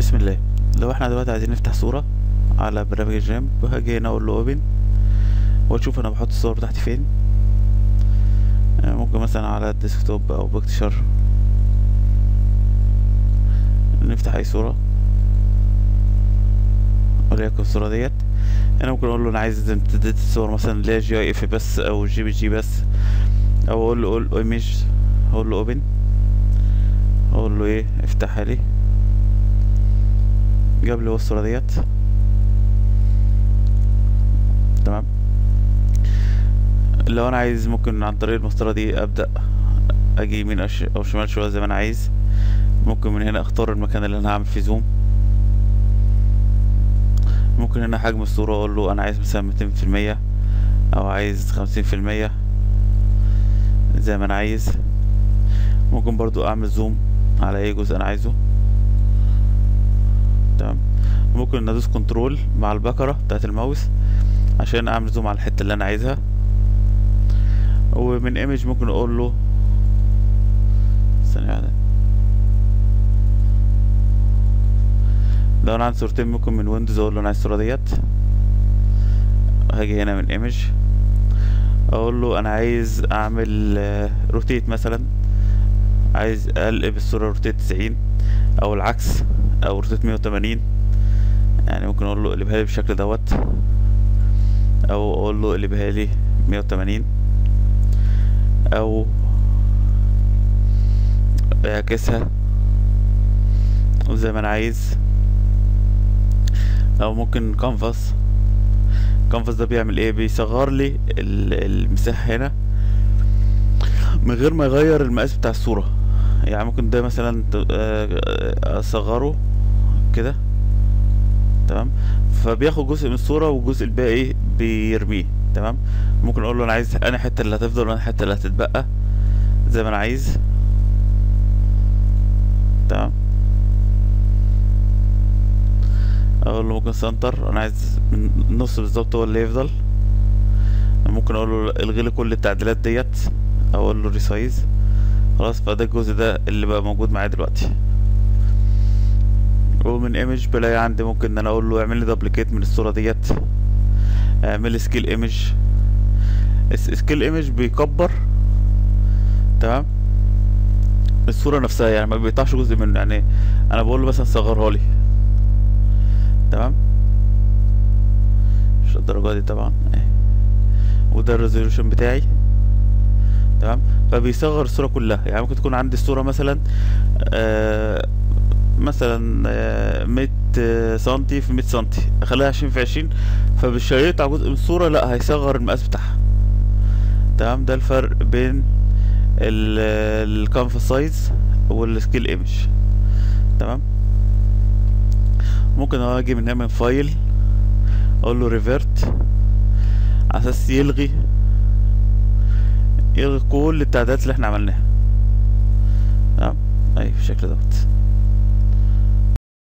بسم الله لو احنا دلوقتي عايزين نفتح صورة على برنامج الجيم هاجي هنا اقول له اوبن واشوف انا بحط الصور بتاعتي فين آه، ممكن مثلا على الديسكتوب او بيكتشر نفتح اي صورة وليكن الصورة ديت انا ممكن اقول له انا عايز امتداد الصور مثلا اللي هي جي اي اف بس او جي بي جي بس او اقول له اقول ايمج اقول له اوبن اقول له ايه افتحها لي جاب لي هو الصورة ديت تمام لو انا عايز ممكن عن طريق المسطرة دي ابدأ اجي يمين او ش- أو شمال شوية زي ما انا عايز ممكن من هنا اختار المكان اللي انا هعمل فيه زوم ممكن هنا حجم الصورة اقول له انا عايز مثلا ميتين في المية او عايز خمسين في المية زي ما انا عايز ممكن برضو اعمل زوم على اي جزء انا عايزه تمام ممكن ادوس كنترول مع البكرة بتاعت الماوس عشان اعمل زوم على الحتة اللي انا عايزها ومن ايمج ممكن اقول له ثانية واحدة لو انا عندي صورتين ممكن من ويندوز اقول له انا عايز الصورة ديت هاجي هنا من ايمج اقول له انا عايز اعمل روتيت مثلا عايز اقلب الصورة روتيت تسعين او العكس او روتيت مية وتمانين يعني ممكن اقول له اقلبها لي بالشكل دوت او اقول له اقلبها لي مية وتمانين او اعكسها زي ما انا عايز او ممكن كانفاس كانفاس ده بيعمل ايه بيصغر لي ال- المساحة هنا من غير ما يغير المقاس بتاع الصورة يعني ممكن ده مثلا ت- آه، اصغره كده تمام فبياخد جزء من الصورة والجزء الباقي بيرميه تمام ممكن اقول له انا عايز انا الحتة اللي هتفضل وانا الحتة اللي هتتبقى زي ما انا عايز تمام اقول له ممكن سنتر انا عايز النص بالظبط هو اللي يفضل ممكن اقول له الغي لي كل التعديلات ديت او اقول له ريسايز خلاص فده الجزء ده اللي بقى موجود معايا دلوقتي ومن ايمج بلاقي عندي ممكن ان انا اقول له اعمل لي دبليكيت من الصوره ديت اعمل لي سكيل ايمج سكيل ايمج بيكبر تمام الصوره نفسها يعني ما بيقطعش جزء منه يعني انا بقول له مثلا صغرها لي تمام مش الدرجه دي طبعا اهي. وده الريزولوشن بتاعي تمام فبيصغر الصوره كلها يعني ممكن تكون عندي الصوره مثلا آه مثلا آه، 100 سنتي في 100 سنتي اخليها 20 في 20 فمش هيقطع جزء من الصورة لا هيصغر المقاس بتاعها تمام ده الفرق بين الكانفاس سايز والسكيل ايمج تمام ممكن اجي من هنا من فايل اقول له ريفيرت على اساس يلغي يلغي كل التعديلات اللي احنا عملناها تمام اي بالشكل دوت